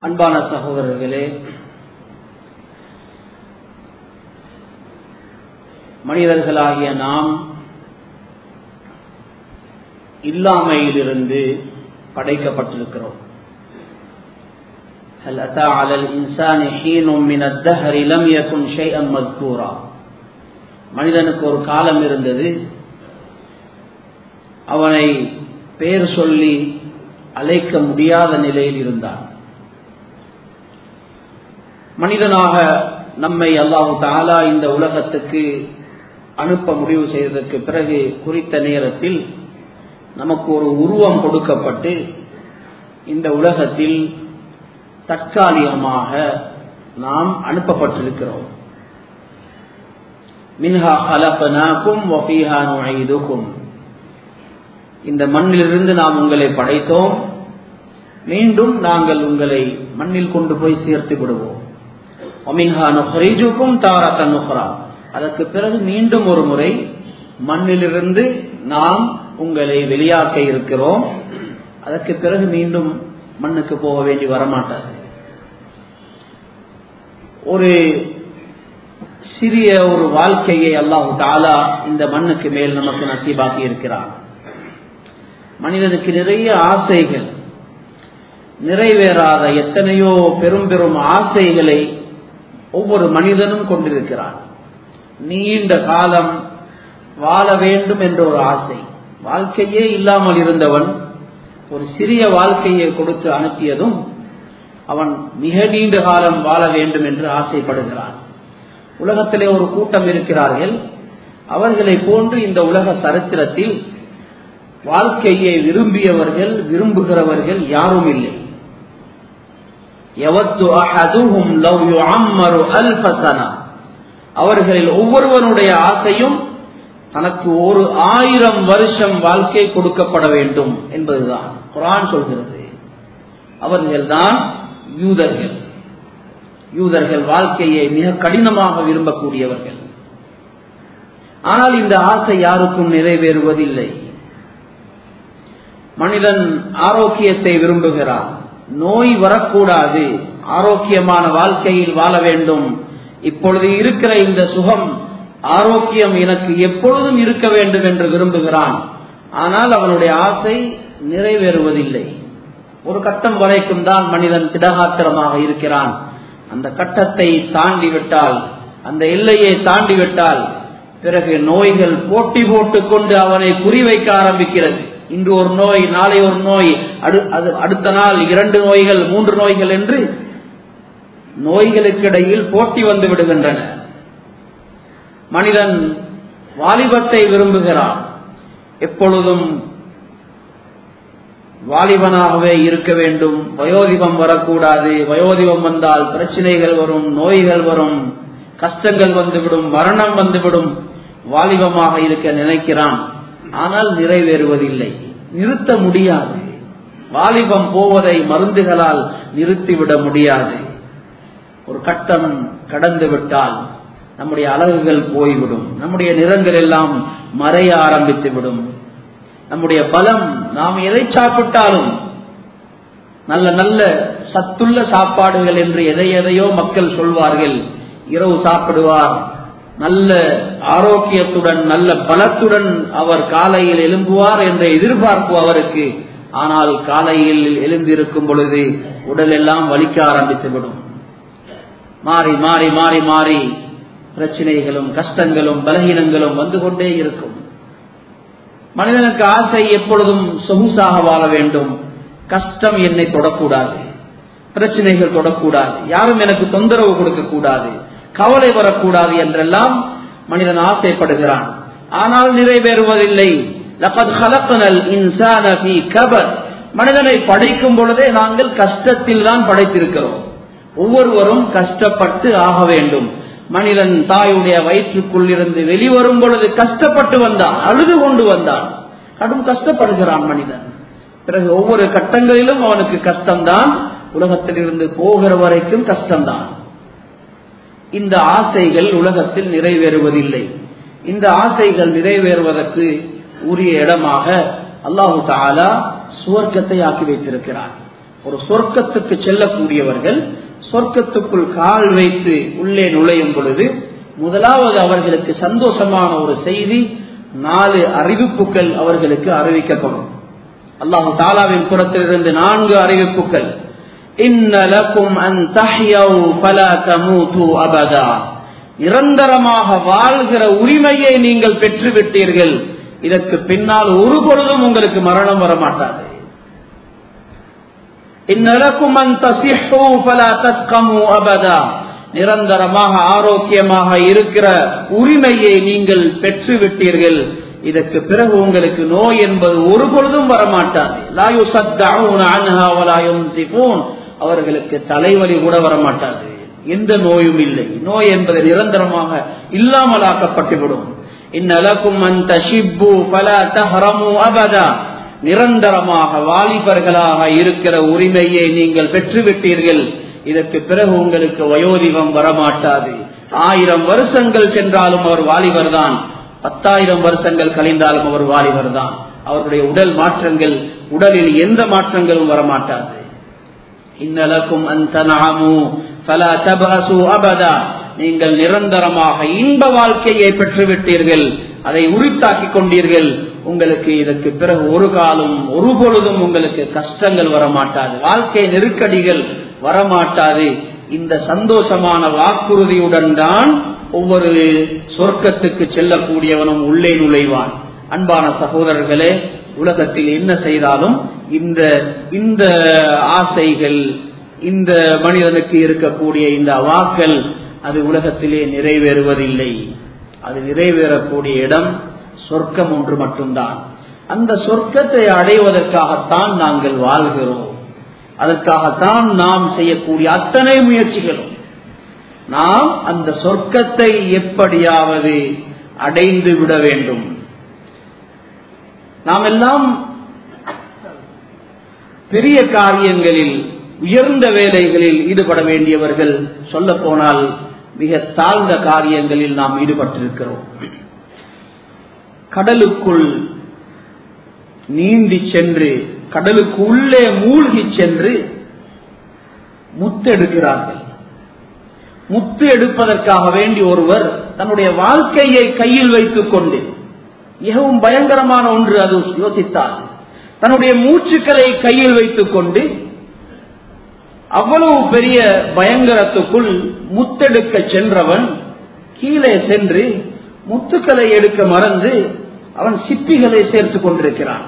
அன்பான சகோதரர்களே மனிதர்களாகிய நாம் இல்லாமையிலிருந்து படைக்கப்பட்டிருக்கிறோம் هل أتى على الإنسان حين من الدهر لم يكن شيئا مذكورا மனிதனுக்கு ஒரு காலம் இருந்தது அவனை பெயர் சொல்லி அழைக்க முடியாத நிலையில் இருந்தான் மனிதனாக நம்மை அல்லாஹு தாலா இந்த உலகத்துக்கு அனுப்ப முடிவு செய்ததற்கு பிறகு குறித்த நேரத்தில் நமக்கு ஒரு உருவம் கொடுக்கப்பட்டு இந்த உலகத்தில் தற்காலிகமாக நாம் அனுப்பப்பட்டிருக்கிறோம் மின்ஹா அலப்பனாக்கும் வஃபீஹா நுழைதுக்கும் இந்த மண்ணிலிருந்து நாம் உங்களை படைத்தோம் மீண்டும் நாங்கள் உங்களை மண்ணில் கொண்டு போய் சேர்த்து விடுவோம் ஒமின்ஹா நுஹரிஜுக்கும் தாரத்த நுஹரா அதற்கு பிறகு மீண்டும் ஒரு முறை மண்ணிலிருந்து நாம் உங்களை வெளியாக்க இருக்கிறோம் அதற்கு பிறகு மீண்டும் மண்ணுக்கு போக வேண்டி வரமாட்டாது ஒரு சிறிய ஒரு வாழ்க்கையை அல்லாஹு தாலா இந்த மண்ணுக்கு மேல் நமக்கு நசீபாக்கி இருக்கிறான் மனிதனுக்கு நிறைய ஆசைகள் நிறைவேறாத எத்தனையோ பெரும் பெரும் ஆசைகளை ஒவ்வொரு மனிதனும் கொண்டிருக்கிறான் நீண்ட காலம் வாழ வேண்டும் என்ற ஒரு ஆசை வாழ்க்கையே இல்லாமல் இருந்தவன் ஒரு சிறிய வாழ்க்கையை கொடுத்து அனுப்பியதும் அவன் மிக நீண்ட காலம் வாழ வேண்டும் என்று ஆசைப்படுகிறான் உலகத்திலே ஒரு கூட்டம் இருக்கிறார்கள் அவர்களை போன்று இந்த உலக சரித்திரத்தில் வாழ்க்கையை விரும்பியவர்கள் விரும்புகிறவர்கள் யாரும் இல்லை அவர்களில் ஒவ்வொருவனுடைய ஆசையும் தனக்கு ஒரு ஆயிரம் வருஷம் வாழ்க்கை கொடுக்கப்பட வேண்டும் என்பதுதான் குரான் சொல்கிறது அவர்கள்தான் யூதர்கள் யூதர்கள் வாழ்க்கையை மிக கடினமாக விரும்பக்கூடியவர்கள் ஆனால் இந்த ஆசை யாருக்கும் நிறைவேறுவதில்லை மனிதன் ஆரோக்கியத்தை விரும்புகிறான் நோய் வரக்கூடாது ஆரோக்கியமான வாழ்க்கையில் வாழ வேண்டும் இப்பொழுது இருக்கிற இந்த சுகம் ஆரோக்கியம் எனக்கு எப்பொழுதும் இருக்க வேண்டும் என்று விரும்புகிறான் ஆனால் அவனுடைய ஆசை நிறைவேறுவதில்லை ஒரு கட்டம் வரைக்கும் தான் மனிதன் திடகாத்திரமாக இருக்கிறான் அந்த கட்டத்தை தாண்டி விட்டால் அந்த எல்லையை தாண்டி விட்டால் பிறகு நோய்கள் போட்டி போட்டுக் கொண்டு அவனை குறிவைக்க ஆரம்பிக்கிறது இன்று ஒரு நோய் நாளை ஒரு நோய் அடுத்த நாள் இரண்டு நோய்கள் மூன்று நோய்கள் என்று நோய்களுக்கிடையில் போட்டி வந்து விடுகின்றன மனிதன் வாலிபத்தை விரும்புகிறான் எப்பொழுதும் வாலிபனாகவே இருக்க வேண்டும் வயோதிபம் வரக்கூடாது வயோதிபம் வந்தால் பிரச்சனைகள் வரும் நோய்கள் வரும் கஷ்டங்கள் வந்துவிடும் மரணம் வந்துவிடும் வாலிபமாக இருக்க நினைக்கிறான் ஆனால் நிறைவேறுவதில்லை நிறுத்த முடியாது வாலிபம் போவதை மருந்துகளால் நிறுத்திவிட முடியாது ஒரு கட்டம் கடந்து விட்டால் நம்முடைய அழகுகள் போய்விடும் நம்முடைய நிறங்கள் எல்லாம் மறைய ஆரம்பித்து விடும் நம்முடைய பலம் நாம் எதை சாப்பிட்டாலும் நல்ல நல்ல சத்துள்ள சாப்பாடுகள் என்று எதை எதையோ மக்கள் சொல்வார்கள் இரவு சாப்பிடுவார் நல்ல ஆரோக்கியத்துடன் நல்ல பலத்துடன் அவர் காலையில் எழும்புவார் என்ற எதிர்பார்ப்பு அவருக்கு ஆனால் காலையில் எழுந்திருக்கும் பொழுது உடல் எல்லாம் வலிக்க ஆரம்பித்துவிடும் மாறி மாறி மாறி மாறி பிரச்சனைகளும் கஷ்டங்களும் பலகீனங்களும் வந்து கொண்டே இருக்கும் மனிதனுக்கு ஆசை எப்பொழுதும் சொகுசாக வாழ வேண்டும் கஷ்டம் என்னை தொடக்கூடாது பிரச்சனைகள் தொடக்கூடாது யாரும் எனக்கு தொந்தரவு கொடுக்க கூடாது கவலை வரக்கூடாது என்றெல்லாம் மனிதன் ஆசைப்படுகிறான் ஆனால் நிறைவேறுவதில்லை மனிதனை படைக்கும் பொழுதே நாங்கள் கஷ்டத்தில் தான் படைத்திருக்கிறோம் ஒவ்வொருவரும் கஷ்டப்பட்டு ஆக வேண்டும் மனிதன் தாயுடைய வயிற்றுக்குள் இருந்து வெளிவரும் பொழுது கஷ்டப்பட்டு வந்தான் அழுது கொண்டு வந்தான் கடும் கஷ்டப்படுகிறான் மனிதன் பிறகு ஒவ்வொரு கட்டங்களிலும் அவனுக்கு கஷ்டம்தான் உலகத்தில் இருந்து போகிற வரைக்கும் கஷ்டம்தான் இந்த ஆசைகள் உலகத்தில் நிறைவேறுவதில்லை இந்த ஆசைகள் நிறைவேறுவதற்கு உரிய இடமாக அல்லாஹு தாலா சுவர்க்கத்தை ஆக்கி வைத்திருக்கிறான் ஒரு சொர்க்கத்துக்கு செல்லக்கூடியவர்கள் சொர்க்கத்துக்குள் கால் வைத்து உள்ளே நுழையும் பொழுது முதலாவது அவர்களுக்கு சந்தோஷமான ஒரு செய்தி நாலு அறிவிப்புகள் அவர்களுக்கு அறிவிக்கப்படும் அல்லாஹு தாலாவின் புறத்திலிருந்து நான்கு அறிவிப்புகள் நிரந்தரமாக வாழ்கிற உரிமையை நீங்கள் பெற்றுவிட்டீர்கள் இதற்கு பின்னால் ஒரு பொழுதும் உங்களுக்கு மரணம் வரமாட்டாது இந்நலக்கும் அபதா நிரந்தரமாக ஆரோக்கியமாக இருக்கிற உரிமையை நீங்கள் பெற்றுவிட்டீர்கள் இதற்கு பிறகு உங்களுக்கு நோய் என்பது ஒரு பொழுதும் வரமாட்டாது அவர்களுக்கு தலைவலி கூட வரமாட்டாது எந்த நோயும் இல்லை நோய் என்பது நிரந்தரமாக இல்லாமலாக்கப்பட்டுவிடும் இந்நலக்கும் அந்த ஷிப்பு பல தஹரமு அபதா நிரந்தரமாக வாலிபர்களாக இருக்கிற உரிமையை நீங்கள் பெற்றுவிட்டீர்கள் இதற்கு பிறகு உங்களுக்கு வயோதிபம் வரமாட்டாது ஆயிரம் வருஷங்கள் சென்றாலும் அவர் வாலிபர் தான் பத்தாயிரம் வருஷங்கள் கழிந்தாலும் அவர் வாலிபர் தான் அவருடைய உடல் மாற்றங்கள் உடலில் எந்த மாற்றங்களும் வரமாட்டாது இன்னலக்கும் அந்த நாமு பல தபசு அபதா நீங்கள் நிரந்தரமாக இன்ப வாழ்க்கையை பெற்றுவிட்டீர்கள் அதை உரித்தாக்கிக் கொண்டீர்கள் உங்களுக்கு இதற்கு பிறகு ஒரு காலம் ஒரு பொழுதும் உங்களுக்கு கஷ்டங்கள் வரமாட்டாது வாழ்க்கை நெருக்கடிகள் வரமாட்டாது இந்த சந்தோஷமான வாக்குறுதியுடன் தான் ஒவ்வொரு சொர்க்கத்துக்கு செல்லக்கூடியவனும் உள்ளே நுழைவான் அன்பான சகோதரர்களே உலகத்தில் என்ன செய்தாலும் இந்த இந்த ஆசைகள் இந்த மனிதனுக்கு இருக்கக்கூடிய இந்த வாக்கள் அது உலகத்திலே நிறைவேறுவதில்லை அது நிறைவேறக்கூடிய இடம் சொர்க்கம் ஒன்று மட்டும்தான் அந்த சொர்க்கத்தை அடைவதற்காகத்தான் நாங்கள் வாழ்கிறோம் அதற்காகத்தான் நாம் செய்யக்கூடிய அத்தனை முயற்சிகளும் நாம் அந்த சொர்க்கத்தை எப்படியாவது அடைந்து விட வேண்டும் நாம் எல்லாம் பெரிய காரியங்களில் உயர்ந்த வேலைகளில் ஈடுபட வேண்டியவர்கள் சொல்ல போனால் மிக தாழ்ந்த காரியங்களில் நாம் ஈடுபட்டிருக்கிறோம் கடலுக்குள் நீந்தி சென்று கடலுக்கு உள்ளே மூழ்கி சென்று முத்து எடுக்கிறார்கள் முத்து எடுப்பதற்காக வேண்டி ஒருவர் தன்னுடைய வாழ்க்கையை கையில் வைத்துக் கொண்டு மிகவும் பயங்கரமான ஒன்று அது யோசித்தார் தன்னுடைய மூச்சுக்களை கையில் வைத்துக் கொண்டு அவ்வளவு பெரிய பயங்கரத்துக்குள் முத்தெடுக்க சென்றவன் கீழே சென்று முத்துக்களை எடுக்க மறந்து அவன் சிப்பிகளை சேர்த்துக் கொண்டிருக்கிறான்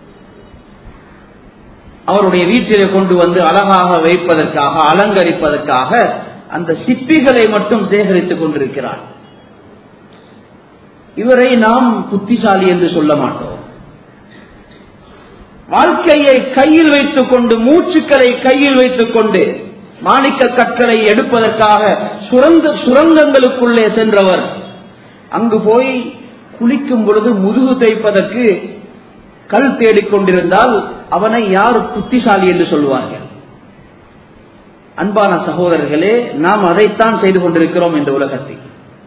அவருடைய வீட்டிலே கொண்டு வந்து அழகாக வைப்பதற்காக அலங்கரிப்பதற்காக அந்த சிப்பிகளை மட்டும் சேகரித்துக் கொண்டிருக்கிறார் இவரை நாம் புத்திசாலி என்று சொல்ல மாட்டோம் வாழ்க்கையை கையில் வைத்துக் கொண்டு மூச்சுக்களை கையில் வைத்துக் கொண்டு மாணிக்க கற்களை எடுப்பதற்காக சுரங்க சுரங்கங்களுக்குள்ளே சென்றவர் அங்கு போய் குளிக்கும் பொழுது முதுகு தைப்பதற்கு கல் தேடிக்கொண்டிருந்தால் அவனை யார் புத்திசாலி என்று சொல்வார்கள் அன்பான சகோதரர்களே நாம் அதைத்தான் செய்து கொண்டிருக்கிறோம் இந்த உலகத்தில்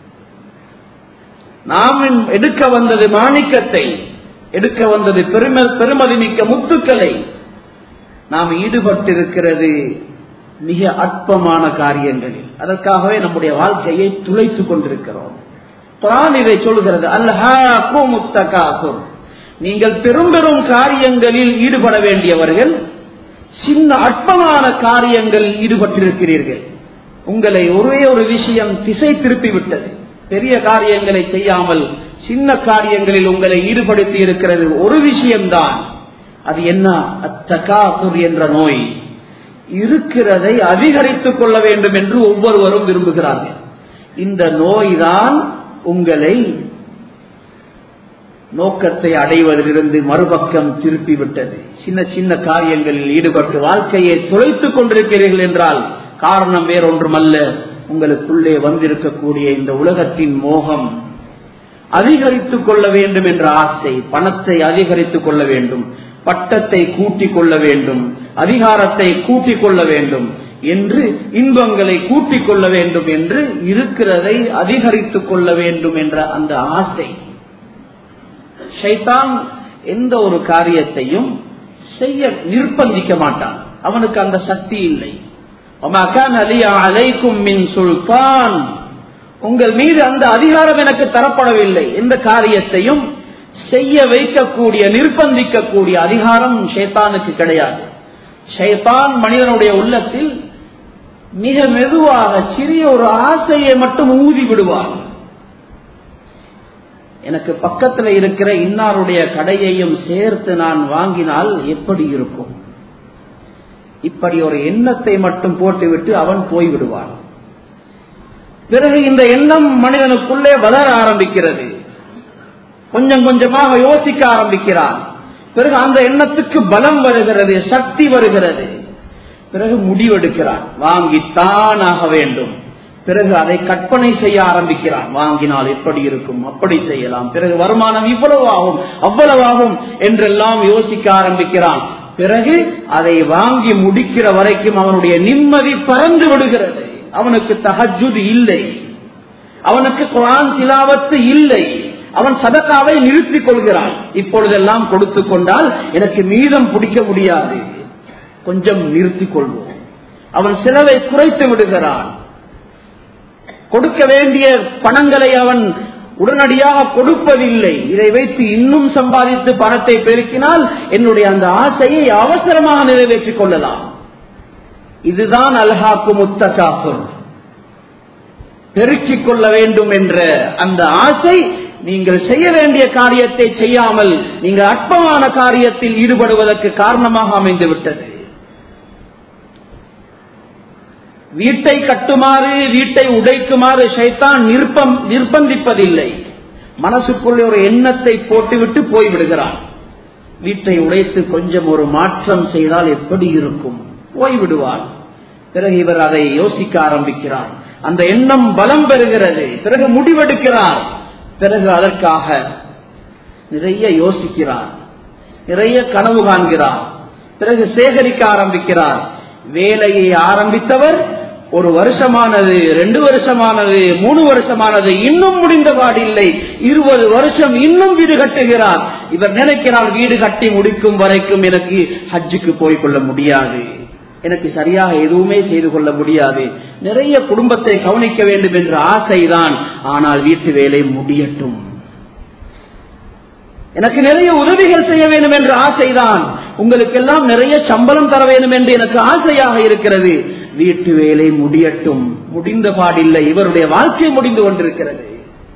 நாம் எடுக்க வந்தது மாணிக்கத்தை எடுக்க வந்தது பெரும பெருமதி மிக்க முத்துக்களை நாம் ஈடுபட்டிருக்கிறது மிக அற்பமான காரியங்களில் அதற்காகவே நம்முடைய வாழ்க்கையை துளைத்துக் கொண்டிருக்கிறோம் குரான் இதை சொல்கிறது அல்லஹாக்கும் நீங்கள் பெரும் பெரும் காரியங்களில் ஈடுபட வேண்டியவர்கள் சின்ன அற்பமான காரியங்களில் ஈடுபட்டிருக்கிறீர்கள் உங்களை ஒரே ஒரு விஷயம் திசை திருப்பி விட்டது பெரிய காரியங்களை செய்யாமல் சின்ன காரியங்களில் உங்களை ஈடுபடுத்தி இருக்கிறது ஒரு விஷயம்தான் அது என்ன அத்தகாசுர் என்ற நோய் இருக்கிறதை அதிகரித்துக் கொள்ள வேண்டும் என்று ஒவ்வொருவரும் விரும்புகிறார்கள் இந்த நோய்தான் உங்களை நோக்கத்தை அடைவதிலிருந்து மறுபக்கம் திருப்பிவிட்டது சின்ன சின்ன காரியங்களில் ஈடுபட்டு வாழ்க்கையை துளைத்துக் கொண்டிருக்கிறீர்கள் என்றால் காரணம் வேறொன்றுமல்ல உங்களுக்குள்ளே வந்திருக்கக்கூடிய இந்த உலகத்தின் மோகம் அதிகரித்துக் கொள்ள வேண்டும் என்ற ஆசை பணத்தை அதிகரித்துக் கொள்ள வேண்டும் பட்டத்தை கூட்டிக் கொள்ள வேண்டும் அதிகாரத்தை கூட்டிக் கொள்ள வேண்டும் என்று இன்பங்களை கூட்டிக் கொள்ள வேண்டும் என்று இருக்கிறதை அதிகரித்துக் கொள்ள வேண்டும் என்ற அந்த ஆசை ஷைத்தான் எந்த ஒரு காரியத்தையும் செய்ய நிர்பந்திக்க மாட்டான் அவனுக்கு அந்த சக்தி இல்லை அலைக்கும் மின் சுல்தான் உங்கள் மீது அந்த அதிகாரம் எனக்கு தரப்படவில்லை எந்த காரியத்தையும் செய்ய வைக்கக்கூடிய நிர்பந்திக்கக்கூடிய அதிகாரம் ஷேத்தானுக்கு கிடையாது ஷைத்தான் மனிதனுடைய உள்ளத்தில் மிக மெதுவாக சிறிய ஒரு ஆசையை மட்டும் ஊதி விடுவார் எனக்கு பக்கத்தில் இருக்கிற இன்னாருடைய கடையையும் சேர்த்து நான் வாங்கினால் எப்படி இருக்கும் இப்படி ஒரு எண்ணத்தை மட்டும் போட்டுவிட்டு அவன் போய்விடுவான் பிறகு இந்த எண்ணம் மனிதனுக்குள்ளே வளர ஆரம்பிக்கிறது கொஞ்சம் கொஞ்சமாக யோசிக்க ஆரம்பிக்கிறான் பிறகு அந்த எண்ணத்துக்கு பலம் வருகிறது சக்தி வருகிறது பிறகு முடிவெடுக்கிறான் வாங்கித்தான் ஆக வேண்டும் பிறகு அதை கற்பனை செய்ய ஆரம்பிக்கிறான் வாங்கினால் எப்படி இருக்கும் அப்படி செய்யலாம் பிறகு வருமானம் இவ்வளவு ஆகும் அவ்வளவு ஆகும் என்றெல்லாம் யோசிக்க ஆரம்பிக்கிறான் பிறகு அதை வாங்கி முடிக்கிற வரைக்கும் அவனுடைய நிம்மதி பறந்து விடுகிறது அவனுக்கு தகஜுது இல்லை அவனுக்கு குரான் திலாவத்து இல்லை அவன் சதக்காவை நிறுத்திக் கொள்கிறான் இப்பொழுதெல்லாம் கொடுத்து கொண்டால் எனக்கு மீதம் பிடிக்க முடியாது கொஞ்சம் நிறுத்திக் கொள்வோம் அவன் செலவை குறைத்து விடுகிறான் கொடுக்க வேண்டிய பணங்களை அவன் உடனடியாக கொடுப்பதில்லை இதை வைத்து இன்னும் சம்பாதித்து பணத்தை பெருக்கினால் என்னுடைய அந்த ஆசையை அவசரமாக நிறைவேற்றிக் கொள்ளலாம் இதுதான் அல்ஹாக்கு முத்தகாஃபுர் பெருக்கிக் கொள்ள வேண்டும் என்ற அந்த ஆசை நீங்கள் செய்ய வேண்டிய காரியத்தை செய்யாமல் நீங்கள் அற்பமான காரியத்தில் ஈடுபடுவதற்கு காரணமாக அமைந்து விட்டது வீட்டை கட்டுமாறு வீட்டை உடைக்குமாறு சைத்தான் நிர்பம் நிர்பந்திப்பதில்லை மனசுக்குள்ளே ஒரு எண்ணத்தை போட்டுவிட்டு போய்விடுகிறான் வீட்டை உடைத்து கொஞ்சம் ஒரு மாற்றம் செய்தால் எப்படி இருக்கும் போய்விடுவான் பிறகு இவர் அதை யோசிக்க ஆரம்பிக்கிறார் அந்த எண்ணம் பலம் பெறுகிறது பிறகு முடிவெடுக்கிறார் பிறகு அதற்காக நிறைய யோசிக்கிறார் நிறைய கனவு காண்கிறார் பிறகு சேகரிக்க ஆரம்பிக்கிறார் வேலையை ஆரம்பித்தவர் ஒரு வருஷமானது ரெண்டு வருஷமானது மூணு வருஷமானது இன்னும் முடிந்த பாடில்லை இருபது வருஷம் இன்னும் வீடு கட்டுகிறார் இவர் நினைக்கிறார் வீடு கட்டி முடிக்கும் வரைக்கும் எனக்கு ஹஜ்ஜுக்கு போய் கொள்ள முடியாது எனக்கு சரியாக எதுவுமே செய்து கொள்ள முடியாது நிறைய குடும்பத்தை கவனிக்க வேண்டும் என்ற ஆசைதான் ஆனால் வீட்டு வேலை முடியட்டும் எனக்கு நிறைய உதவிகள் செய்ய வேண்டும் என்ற ஆசைதான் உங்களுக்கெல்லாம் நிறைய சம்பளம் தர வேண்டும் என்று எனக்கு ஆசையாக இருக்கிறது வீட்டு வேலை முடியட்டும் முடிந்த பாடில்லை இவருடைய வாழ்க்கை முடிந்து கொண்டிருக்கிறது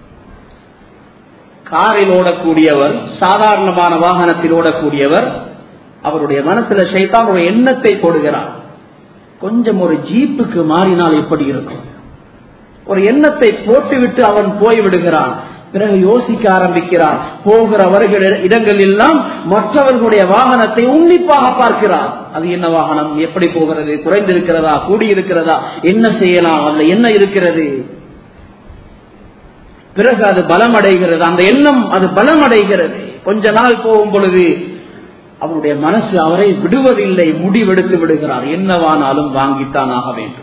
காரில் ஓடக்கூடியவர் சாதாரணமான வாகனத்தில் ஓடக்கூடியவர் அவருடைய மனசுல சைத்தான் ஒரு எண்ணத்தை போடுகிறார் கொஞ்சம் ஒரு ஜீப்புக்கு மாறினால் எப்படி இருக்கும் ஒரு எண்ணத்தை போட்டுவிட்டு அவன் போய்விடுகிறான் பிறகு யோசிக்க ஆரம்பிக்கிறார் போகிற வருகிற இடங்கள் எல்லாம் மற்றவர்களுடைய வாகனத்தை உன்னிப்பாக பார்க்கிறார் அது என்ன வாகனம் எப்படி போகிறது குறைந்திருக்கிறதா கூடியிருக்கிறதா என்ன செய்யலாம் அதுல என்ன இருக்கிறது பிறகு அது பலம் அடைகிறது அந்த எண்ணம் அது பலம் அடைகிறது கொஞ்ச நாள் போகும் பொழுது அவருடைய மனசு அவரை விடுவதில்லை முடிவெடுத்து விடுகிறார் என்னவானாலும் வாங்கித்தான் ஆக வேண்டும்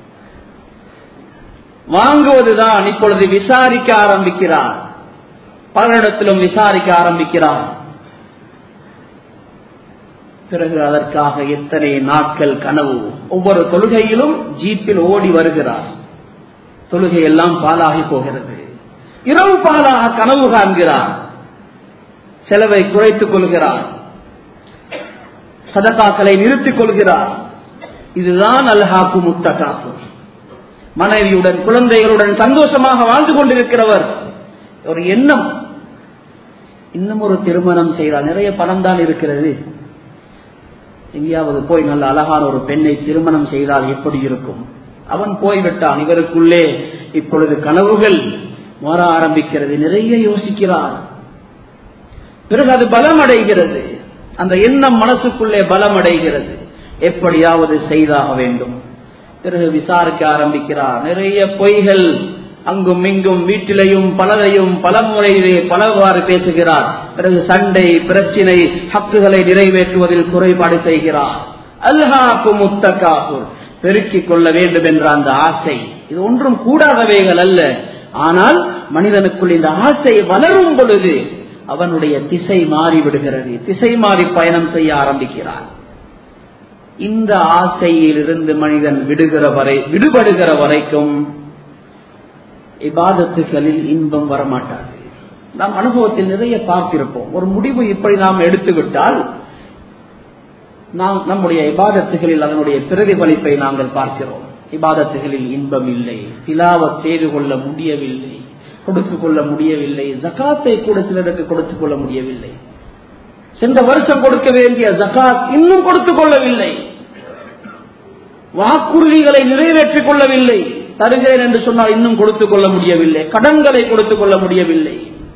வாங்குவதுதான் இப்பொழுது விசாரிக்க ஆரம்பிக்கிறார் பலரிடத்திலும் விசாரிக்க ஆரம்பிக்கிறார் பிறகு அதற்காக எத்தனை நாட்கள் கனவு ஒவ்வொரு தொழுகையிலும் ஜீப்பில் ஓடி வருகிறார் தொழுகை எல்லாம் பாலாகி போகிறது இரவு பாலாக கனவு காண்கிறார் செலவை குறைத்துக் கொள்கிறார் சதகாக்களை நிறுத்திக் கொள்கிறார் இதுதான் அல்ஹாக்கு முத்தகாக்கு மனைவியுடன் குழந்தைகளுடன் சந்தோஷமாக வாழ்ந்து கொண்டிருக்கிறவர் ஒரு எண்ணம் இன்னும் ஒரு திருமணம் செய்தால் நிறைய பணம் தான் இருக்கிறது எங்கேயாவது போய் நல்ல அழகான ஒரு பெண்ணை திருமணம் செய்தால் எப்படி இருக்கும் அவன் போய்விட்டான் இவருக்குள்ளே இப்பொழுது கனவுகள் மாற ஆரம்பிக்கிறது நிறைய யோசிக்கிறார் பிறகு அது பலம் அடைகிறது அந்த எண்ணம் மனசுக்குள்ளே பலம் அடைகிறது எப்படியாவது செய்தாக வேண்டும் பிறகு விசாரிக்க ஆரம்பிக்கிறார் நிறைய பொய்கள் அங்கும் இங்கும் வீட்டிலையும் பலரையும் பல முறையிலே பலவாறு பேசுகிறார் பிறகு சண்டை பிரச்சினை ஹக்குகளை நிறைவேற்றுவதில் குறைபாடு செய்கிறார் அல்ஹாக்கு முத்தகாபூர் பெருக்கிக் கொள்ள வேண்டும் என்ற அந்த ஆசை இது ஒன்றும் கூடாதவைகள் அல்ல ஆனால் மனிதனுக்குள் இந்த ஆசை வளரும் பொழுது அவனுடைய திசை மாறி விடுகிறது திசை மாறி பயணம் செய்ய ஆரம்பிக்கிறான் இந்த ஆசையிலிருந்து மனிதன் விடுகிற வரை விடுபடுகிற வரைக்கும் இபாதத்துகளில் இன்பம் வரமாட்டாது நாம் அனுபவத்தில் நிறைய பார்த்திருப்போம் ஒரு முடிவு இப்படி நாம் எடுத்துவிட்டால் நாம் நம்முடைய இபாதத்துகளில் அதனுடைய பிரதிபலிப்பை நாங்கள் பார்க்கிறோம் இபாதத்துகளில் இன்பம் இல்லை திலாவத் செய்து கொள்ள முடியவில்லை கொடுத்துக் கொள்ள முடியவில்லை ஜக்காத்தை கூட சிலருக்கு கொடுத்துக் கொள்ள முடியவில்லை சென்ற வருஷம் கொடுக்க வேண்டிய ஜக்காத் இன்னும் கொடுத்துக் கொள்ளவில்லை வாக்குறுதிகளை நிறைவேற்றிக் கொள்ளவில்லை தருகிறேன் என்று சொன்னால் இன்னும் கொடுத்துக் கொள்ள முடியவில்லை கடன்களை கொடுத்துக் கொள்ள முடியவில்லை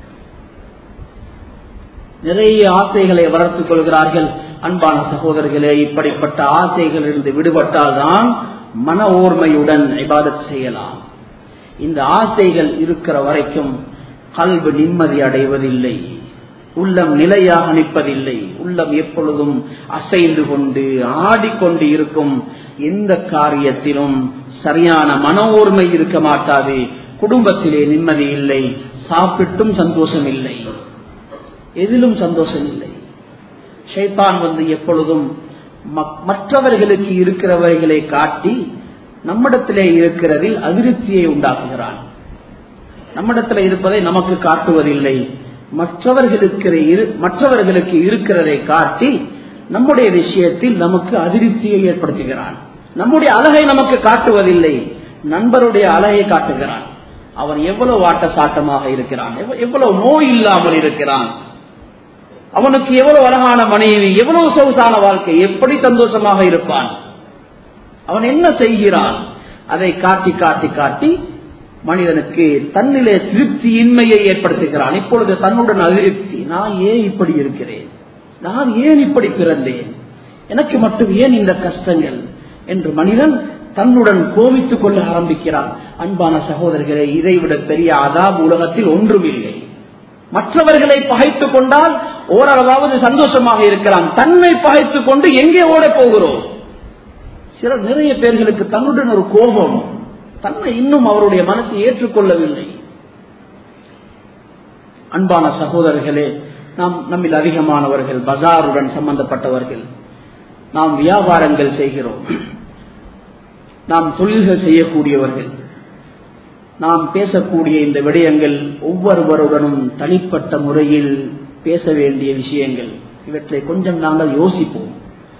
நிறைய ஆசைகளை வளர்த்துக் கொள்கிறார்கள் அன்பான சகோதரர்களே இப்படிப்பட்ட ஆசைகளிலிருந்து விடுபட்டால் தான் மன ஓர்மையுடன் இபாதத் செய்யலாம் இந்த ஆசைகள் இருக்கிற வரைக்கும் கல்வி நிம்மதி அடைவதில்லை உள்ளம் நிலையாக நிற்பதில்லை உள்ளம் எப்பொழுதும் அசைந்து கொண்டு ஆடிக்கொண்டு இருக்கும் எந்த காரியத்திலும் சரியான மன ஓர்மை இருக்க மாட்டாது குடும்பத்திலே நிம்மதி இல்லை சாப்பிட்டும் சந்தோஷம் இல்லை எதிலும் சந்தோஷம் இல்லை ஷைத்தான் வந்து எப்பொழுதும் மற்றவர்களுக்கு இருக்கிறவர்களை காட்டி நம்மிடத்திலே இருக்கிறதில் அதிருப்தியை உண்டாக்குகிறான் நம்மிடத்தில் இருப்பதை நமக்கு காட்டுவதில்லை மற்றவர்களுக்கு மற்றவர்களுக்கு இருக்கிறதை காட்டி நம்முடைய விஷயத்தில் நமக்கு அதிருப்தியை ஏற்படுத்துகிறான் நம்முடைய அழகை நமக்கு காட்டுவதில்லை நண்பருடைய அழகை காட்டுகிறான் அவன் எவ்வளவு ஆட்ட சாட்டமாக இருக்கிறான் எவ்வளவு நோய் இல்லாமல் இருக்கிறான் அவனுக்கு எவ்வளவு அழகான மனைவி எவ்வளவு சொகுசான வாழ்க்கை எப்படி சந்தோஷமாக இருப்பான் அவன் என்ன செய்கிறான் அதை காட்டி காட்டி காட்டி மனிதனுக்கு தன்னிலே திருப்தி இன்மையை ஏற்படுத்துகிறான் இப்பொழுது தன்னுடன் அதிருப்தி நான் ஏன் இப்படி இருக்கிறேன் நான் ஏன் இப்படி பிறந்தேன் எனக்கு மட்டும் ஏன் இந்த கஷ்டங்கள் என்று மனிதன் தன்னுடன் கோவித்துக் கொள்ள ஆரம்பிக்கிறான் அன்பான சகோதரர்களே இதைவிட பெரிய அதாப் உலகத்தில் ஒன்றும் இல்லை மற்றவர்களை பகைத்துக் கொண்டால் ஓரளவாவது சந்தோஷமாக இருக்கலாம் தன்னை பகைத்துக் கொண்டு எங்கே ஓட போகிறோம் சில நிறைய பேர்களுக்கு தன்னுடன் ஒரு கோபம் தன்னை இன்னும் அவருடைய மனசை ஏற்றுக்கொள்ளவில்லை அன்பான சகோதரர்களே நாம் நம்மில் அதிகமானவர்கள் பஜாருடன் சம்பந்தப்பட்டவர்கள் நாம் வியாபாரங்கள் செய்கிறோம் நாம் தொழில்கள் செய்யக்கூடியவர்கள் நாம் பேசக்கூடிய இந்த விடயங்கள் ஒவ்வொருவருடனும் தனிப்பட்ட முறையில் பேச வேண்டிய விஷயங்கள் இவற்றை கொஞ்சம் நாங்கள் யோசிப்போம்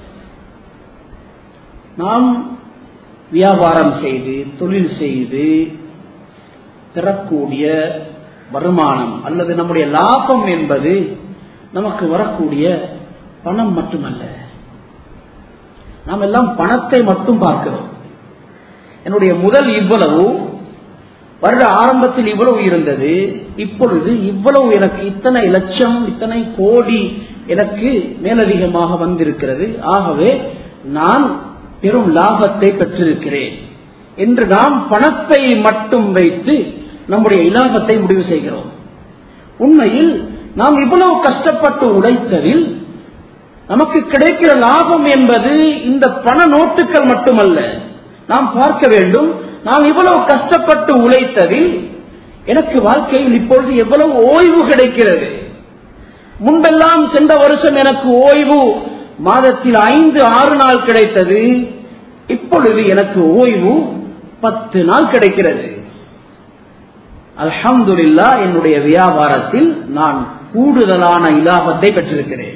நாம் வியாபாரம் செய்து தொழில் செய்து பெறக்கூடிய வருமானம் அல்லது நம்முடைய லாபம் என்பது நமக்கு வரக்கூடிய பணம் மட்டுமல்ல நாம் எல்லாம் பணத்தை மட்டும் பார்க்கிறோம் என்னுடைய முதல் இவ்வளவு வருட ஆரம்பத்தில் இவ்வளவு இருந்தது இப்பொழுது இவ்வளவு எனக்கு இத்தனை லட்சம் இத்தனை கோடி எனக்கு மேலதிகமாக வந்திருக்கிறது ஆகவே நான் பெரும் லாபத்தை பெற்றிருக்கிறேன் என்று நாம் பணத்தை மட்டும் வைத்து நம்முடைய இலாபத்தை முடிவு செய்கிறோம் உண்மையில் நாம் இவ்வளவு கஷ்டப்பட்டு உழைத்ததில் நமக்கு கிடைக்கிற லாபம் என்பது இந்த பண நோட்டுகள் மட்டுமல்ல நாம் பார்க்க வேண்டும் நாம் இவ்வளவு கஷ்டப்பட்டு உழைத்ததில் எனக்கு வாழ்க்கையில் இப்பொழுது எவ்வளவு ஓய்வு கிடைக்கிறது முன்பெல்லாம் சென்ற வருஷம் எனக்கு ஓய்வு மாதத்தில் ஐந்து ஆறு நாள் கிடைத்தது இப்பொழுது எனக்கு ஓய்வு பத்து நாள் கிடைக்கிறது அல்ஹம்துல்லா என்னுடைய வியாபாரத்தில் நான் கூடுதலான இலாபத்தை பெற்றிருக்கிறேன்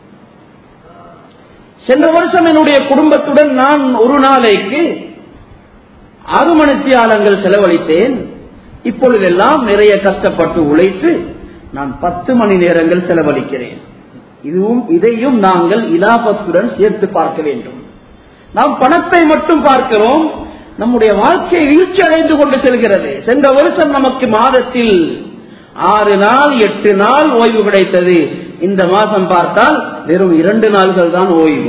சென்ற வருஷம் என்னுடைய குடும்பத்துடன் நான் ஒரு நாளைக்கு ஆறு மணித்தியாலங்கள் செலவழித்தேன் இப்பொழுதெல்லாம் நிறைய கஷ்டப்பட்டு உழைத்து நான் பத்து மணி நேரங்கள் செலவழிக்கிறேன் இதுவும் இதையும் நாங்கள் இலாபத்துடன் சேர்த்து பார்க்க வேண்டும் நாம் பணத்தை மட்டும் பார்க்கிறோம் நம்முடைய வாழ்க்கை வீழ்ச்சி அடைந்து கொண்டு செல்கிறது சென்ற வருஷம் நமக்கு மாதத்தில் ஆறு நாள் எட்டு நாள் ஓய்வு கிடைத்தது இந்த மாதம் பார்த்தால் வெறும் இரண்டு நாள்கள் தான் ஓய்வு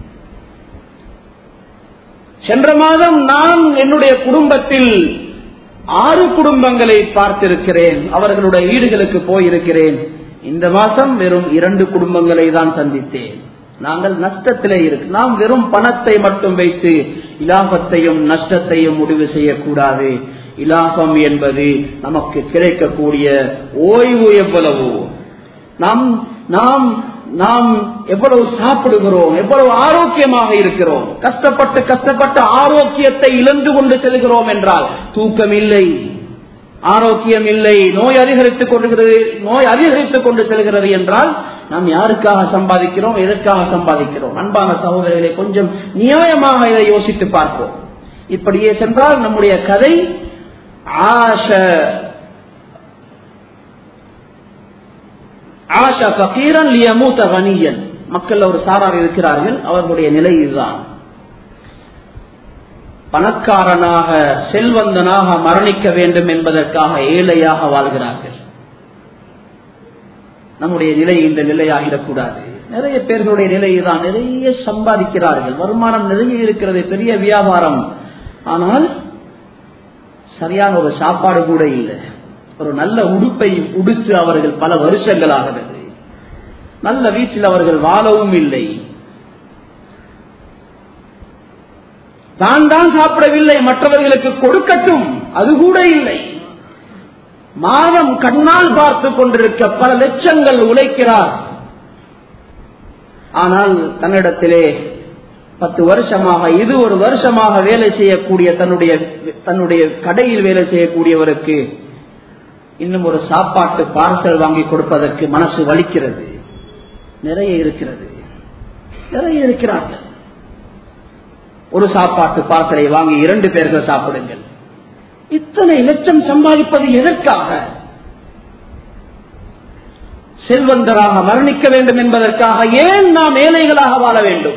சென்ற மாதம் நான் என்னுடைய குடும்பத்தில் ஆறு குடும்பங்களை பார்த்திருக்கிறேன் அவர்களுடைய வீடுகளுக்கு போயிருக்கிறேன் இந்த மாசம் வெறும் இரண்டு குடும்பங்களை தான் சந்தித்தேன் நாங்கள் நஷ்டத்திலே இருக்கு நாம் வெறும் பணத்தை மட்டும் வைத்து இலாபத்தையும் நஷ்டத்தையும் முடிவு செய்யக்கூடாது இலாபம் என்பது நமக்கு கிடைக்கக்கூடிய ஓய்வு எவ்வளவு நாம் நாம் நாம் எவ்வளவு சாப்பிடுகிறோம் எவ்வளவு ஆரோக்கியமாக இருக்கிறோம் கஷ்டப்பட்டு கஷ்டப்பட்டு ஆரோக்கியத்தை இழந்து கொண்டு செல்கிறோம் என்றால் தூக்கம் இல்லை ஆரோக்கியம் இல்லை நோய் அதிகரித்துக் கொள்கிறது நோய் அதிகரித்துக் கொண்டு செல்கிறது என்றால் நாம் யாருக்காக சம்பாதிக்கிறோம் எதற்காக சம்பாதிக்கிறோம் அன்பான சகோதரர்களை கொஞ்சம் நியாயமாக இதை யோசித்து பார்ப்போம் இப்படியே சென்றால் நம்முடைய கதை ஆஷ ஆஷா பகீரன் லியமூத்த கனியன் மக்கள் ஒரு சாரார் இருக்கிறார்கள் அவர்களுடைய நிலை இதுதான் பணக்காரனாக செல்வந்தனாக மரணிக்க வேண்டும் என்பதற்காக ஏழையாக வாழ்கிறார்கள் நம்முடைய நிலை இந்த நிலையாகிடக்கூடாது நிறைய பேர்களுடைய நிலை இதுதான் நிறைய சம்பாதிக்கிறார்கள் வருமானம் நிறைய இருக்கிறது பெரிய வியாபாரம் ஆனால் சரியான ஒரு சாப்பாடு கூட இல்லை ஒரு நல்ல உடுப்பை உடுத்து அவர்கள் பல வருஷங்கள் ஆகிறது நல்ல வீட்டில் அவர்கள் வாழவும் இல்லை தான் தான் சாப்பிடவில்லை மற்றவர்களுக்கு கொடுக்கட்டும் அது கூட இல்லை மாதம் கண்ணால் பார்த்து கொண்டிருக்க பல லட்சங்கள் உழைக்கிறார் ஆனால் தன்னிடத்திலே பத்து வருஷமாக இது ஒரு வருஷமாக வேலை செய்யக்கூடிய தன்னுடைய தன்னுடைய கடையில் வேலை செய்யக்கூடியவருக்கு இன்னும் ஒரு சாப்பாட்டு பார்சல் வாங்கி கொடுப்பதற்கு மனசு வலிக்கிறது நிறைய இருக்கிறது நிறைய இருக்கிறார்கள் ஒரு சாப்பாட்டு பார்சலை வாங்கி இரண்டு பேர்கள் சாப்பிடுங்கள் இத்தனை லட்சம் சம்பாதிப்பது எதற்காக செல்வந்தராக மரணிக்க வேண்டும் என்பதற்காக ஏன் நாம் ஏழைகளாக வாழ வேண்டும்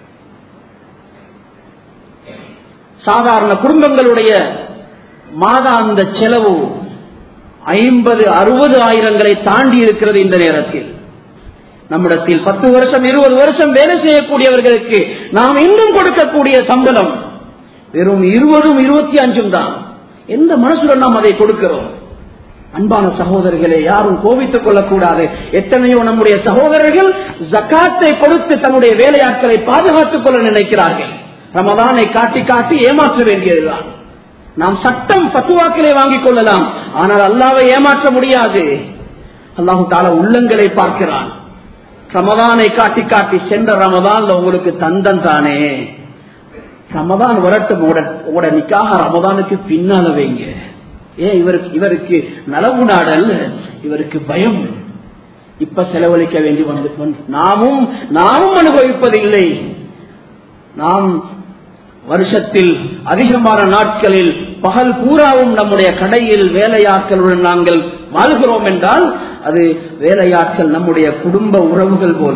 சாதாரண குடும்பங்களுடைய மாதாந்த செலவு ஐம்பது அறுபது ஆயிரங்களை தாண்டி இருக்கிறது இந்த நேரத்தில் நம்மிடத்தில் பத்து வருஷம் இருபது வருஷம் வேலை செய்யக்கூடியவர்களுக்கு நாம் இன்னும் கொடுக்கக்கூடிய சம்பளம் வெறும் இருபதும் இருபத்தி அஞ்சும் தான் எந்த மனசுடன் நாம் அதை கொடுக்கிறோம் அன்பான சகோதரர்களே யாரும் கோபித்துக் கொள்ளக்கூடாது எத்தனையோ நம்முடைய சகோதரர்கள் ஜக்காத்தை கொடுத்து தன்னுடைய வேலையாட்களை பாதுகாத்துக் கொள்ள நினைக்கிறார்கள் ரமதானை காட்டி காட்டி ஏமாற்ற வேண்டியதுதான் நாம் சட்டம் பத்துவாக்களை வாங்கிக் கொள்ளலாம் ஆனால் அல்லாவை ஏமாற்ற முடியாது அல்லாஹு தால உள்ளங்களை பார்க்கிறான் ரமதானை காட்டி காட்டி சென்ற ரமதான்ல உங்களுக்கு தந்தம் தானே ரமதான் வரட்டும் உட நிக்காக ரமதானுக்கு பின்னால வைங்க ஏன் இவருக்கு இவருக்கு நலவு நாடல் இவருக்கு பயம் இப்ப செலவழிக்க வேண்டி வந்து நாமும் நாமும் அனுபவிப்பதில்லை நாம் வருஷத்தில் அதிகமான நாட்களில் பகல் பூராவும் நம்முடைய கடையில் வேலையாட்களுடன் நாங்கள் வாழ்கிறோம் என்றால் அது வேலையாட்கள் நம்முடைய குடும்ப உறவுகள் போல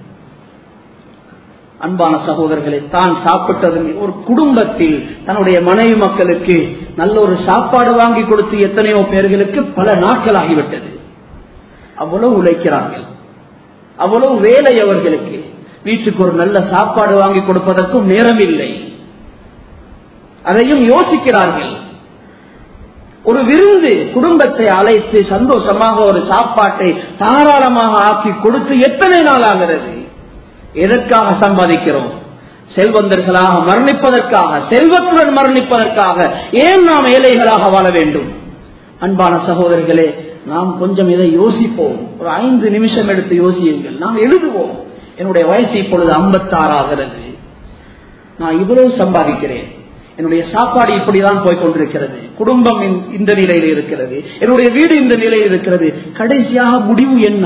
அன்பான சகோதரர்களை தான் சாப்பிட்டது ஒரு குடும்பத்தில் தன்னுடைய மனைவி மக்களுக்கு நல்ல ஒரு சாப்பாடு வாங்கி கொடுத்து எத்தனையோ பேர்களுக்கு பல நாட்கள் ஆகிவிட்டது அவ்வளவு உழைக்கிறார்கள் அவ்வளவு வேலை அவர்களுக்கு வீட்டுக்கு ஒரு நல்ல சாப்பாடு வாங்கி கொடுப்பதற்கும் நேரம் இல்லை அதையும் யோசிக்கிறார்கள் ஒரு விருந்து குடும்பத்தை அழைத்து சந்தோஷமாக ஒரு சாப்பாட்டை தாராளமாக ஆக்கி கொடுத்து எத்தனை நாள் ஆகிறது எதற்காக சம்பாதிக்கிறோம் செல்வந்தர்களாக மரணிப்பதற்காக செல்வத்துடன் மரணிப்பதற்காக ஏன் நாம் ஏழைகளாக வாழ வேண்டும் அன்பான சகோதரர்களே நாம் கொஞ்சம் இதை யோசிப்போம் ஒரு ஐந்து நிமிஷம் எடுத்து யோசியுங்கள் நாம் எழுதுவோம் என்னுடைய வயசு இப்பொழுது ஐம்பத்தாறு ஆகிறது நான் இவ்வளவு சம்பாதிக்கிறேன் என்னுடைய சாப்பாடு இப்படிதான் போய் கொண்டிருக்கிறது குடும்பம் இந்த நிலையில் இருக்கிறது என்னுடைய வீடு இந்த நிலையில் இருக்கிறது கடைசியாக முடிவு என்ன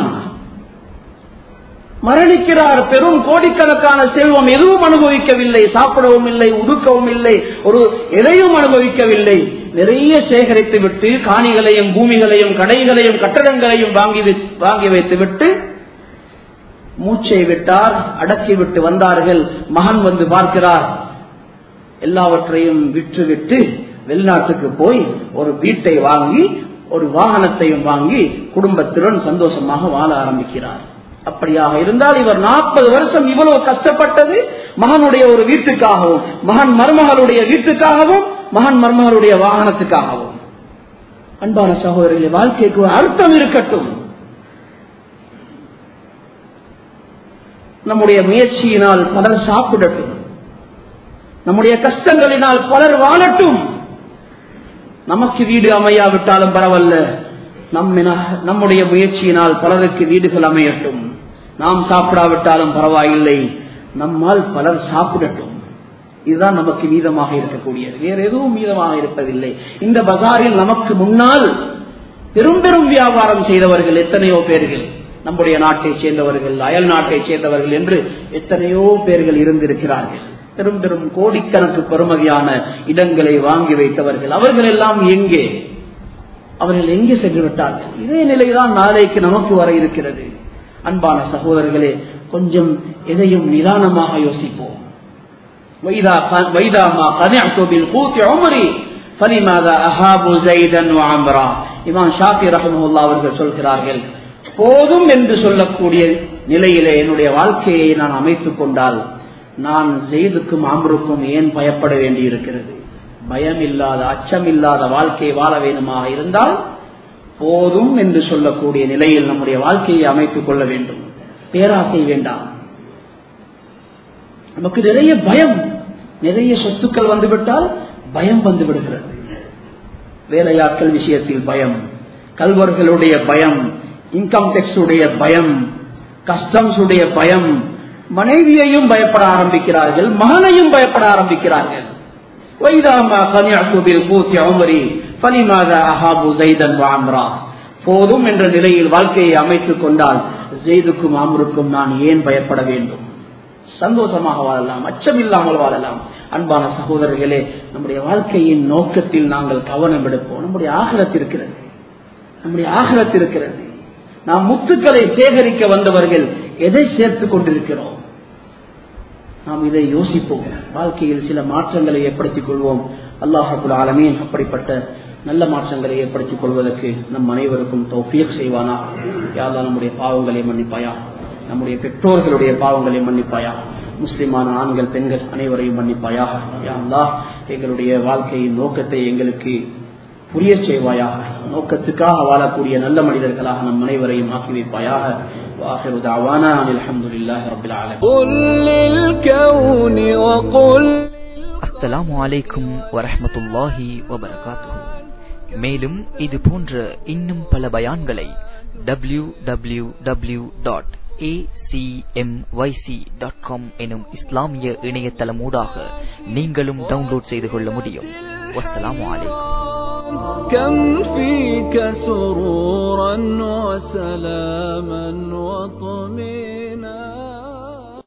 மரணிக்கிறார் பெரும் கோடிக்கணக்கான செல்வம் எதுவும் அனுபவிக்கவில்லை சாப்பிடவும் இல்லை உடுக்கவும் இல்லை ஒரு எதையும் அனுபவிக்கவில்லை நிறைய சேகரித்து விட்டு காணிகளையும் பூமிகளையும் கடைகளையும் கட்டடங்களையும் வாங்கி வாங்கி வைத்து விட்டு மூச்சை விட்டார் அடக்கி விட்டு வந்தார்கள் மகன் வந்து பார்க்கிறார் எல்லாவற்றையும் விற்றுவிட்டு வெளிநாட்டுக்கு போய் ஒரு வீட்டை வாங்கி ஒரு வாகனத்தையும் வாங்கி குடும்பத்துடன் சந்தோஷமாக வாழ ஆரம்பிக்கிறார் அப்படியாக இருந்தால் இவர் நாற்பது வருஷம் இவ்வளவு கஷ்டப்பட்டது மகனுடைய ஒரு வீட்டுக்காகவும் மகன் மருமகளுடைய வீட்டுக்காகவும் மகன் மருமகளுடைய வாகனத்துக்காகவும் அன்பான சகோதரர்களே வாழ்க்கைக்கு ஒரு அர்த்தம் இருக்கட்டும் நம்முடைய முயற்சியினால் பலர் சாப்பிடட்டும் நம்முடைய கஷ்டங்களினால் பலர் வாழட்டும் நமக்கு வீடு அமையாவிட்டாலும் பரவாயில்ல நம்முடைய முயற்சியினால் பலருக்கு வீடுகள் அமையட்டும் நாம் சாப்பிடாவிட்டாலும் பரவாயில்லை நம்மால் பலர் சாப்பிடட்டும் இதுதான் நமக்கு மீதமாக இருக்கக்கூடியது வேற எதுவும் மீதமாக இருப்பதில்லை இந்த பஜாரில் நமக்கு முன்னால் பெரும் பெரும் வியாபாரம் செய்தவர்கள் எத்தனையோ பேர்கள் நம்முடைய நாட்டை சேர்ந்தவர்கள் அயல் நாட்டை சேர்ந்தவர்கள் என்று எத்தனையோ பேர்கள் இருந்திருக்கிறார்கள் பெரும் பெரும் கோடிக்கணக்கு பெருமதியான இடங்களை வாங்கி வைத்தவர்கள் அவர்கள் எல்லாம் எங்கே அவர்கள் எங்கே சென்று விட்டார்கள் இதே நிலைதான் நாளைக்கு நமக்கு வர இருக்கிறது அன்பான சகோதரர்களே கொஞ்சம் எதையும் நிதானமாக யோசிப்போம் வைதா வைதா மா கனிஅத்து பில் கூத்தி உம்ரி ஃபலிமாதா அஹாபு ஸைதன் வ அம்ரா இமாம் ஷாஃபி ரஹ்மத்துல்லாஹி அவர்கள் சொல்கிறார்கள் போதும் என்று சொல்லக்கூடிய நிலையிலே என்னுடைய வாழ்க்கையை நான் அமைத்துக் கொண்டால் நான் ஜெயிதுக்கும் அம்ருக்கும் ஏன் பயப்பட வேண்டி இருக்கிறது பயம் இல்லாத அச்சம் இல்லாத வாழ்க்கை வாழ வேண்டுமாக இருந்தால் போதும் என்று சொல்லக்கூடிய நிலையில் நம்முடைய வாழ்க்கையை அமைத்துக் கொள்ள வேண்டும் பேராசை வேண்டாம் நமக்கு நிறைய பயம் நிறைய சொத்துக்கள் வந்துவிட்டால் பயம் வந்து விடுகிறது வேலையாட்கள் விஷயத்தில் பயம் கல்வர்களுடைய பயம் இன்கம் டெக்ஸ் உடைய பயம் கஸ்டம்ஸ் உடைய பயம் மனைவியையும் பயப்பட ஆரம்பிக்கிறார்கள் மகனையும் பயப்பட ஆரம்பிக்கிறார்கள் வைதாமா கனியாக்குபில் பூத்தி அமரி பலிமாத அஹாபு ஜெய்தன் வாம்ரா போதும் என்ற நிலையில் வாழ்க்கையை அமைத்துக் கொண்டால் ஜெய்துக்கும் அம்ருக்கும் நான் ஏன் பயப்பட வேண்டும் சந்தோஷமாக வாழலாம் அச்சம் இல்லாமல் வாழலாம் அன்பான சகோதரர்களே நம்முடைய வாழ்க்கையின் நோக்கத்தில் நாங்கள் கவனம் எடுப்போம் நம்முடைய ஆகலத்து இருக்கிறது நம்முடைய ஆகலத்து இருக்கிறது நாம் முத்துக்களை சேகரிக்க வந்தவர்கள் எதை சேர்த்துக் கொண்டிருக்கிறோம் நாம் இதை யோசிப்போம் வாழ்க்கையில் சில மாற்றங்களை ஏற்படுத்திக் கொள்வோம் அல்லாஹபுல் ஆலமீன் அப்படிப்பட்ட நல்ல மாற்றங்களை ஏற்படுத்திக் கொள்வதற்கு நம் அனைவருக்கும் தௌஃபியக் செய்வானா யாரெல்லாம் நம்முடைய பாவங்களை மன்னிப்பாயா நம்முடைய பெற்றோர்களுடைய பாவங்களை மன்னிப்பாயா முஸ்லிமான ஆண்கள் பெண்கள் அனைவரையும் மன்னிப்பாயா யா அல்லாஹ் எங்களுடைய வாழ்க்கையின் நோக்கத்தை எங்களுக்கு புரிய செய்வாயாக நோக்கத்துக்காக வாழக்கூடிய நல்ல மனிதர்களாக நம் அனைவரையும் ஆக்கி வைப்பாயாக واخر دعوانا ان الحمد لله رب العالمين قل للكون وقل அஸ்ஸலாமு அலைக்கும் வரஹ்மத்துல்லாஹி வபரகாத்துஹு மேலும் இது போன்ற இன்னும் பல பயான்களை டபிள்யூ டபிள்யூ டபிள்யூ டாட் எனும் இஸ்லாமிய இணையதளமூடாக நீங்களும் டவுன்லோட் செய்து கொள்ள முடியும் வஸ்ஸலாமு அலைக்கும் كم فيك سرورا وسلاما وطمئنا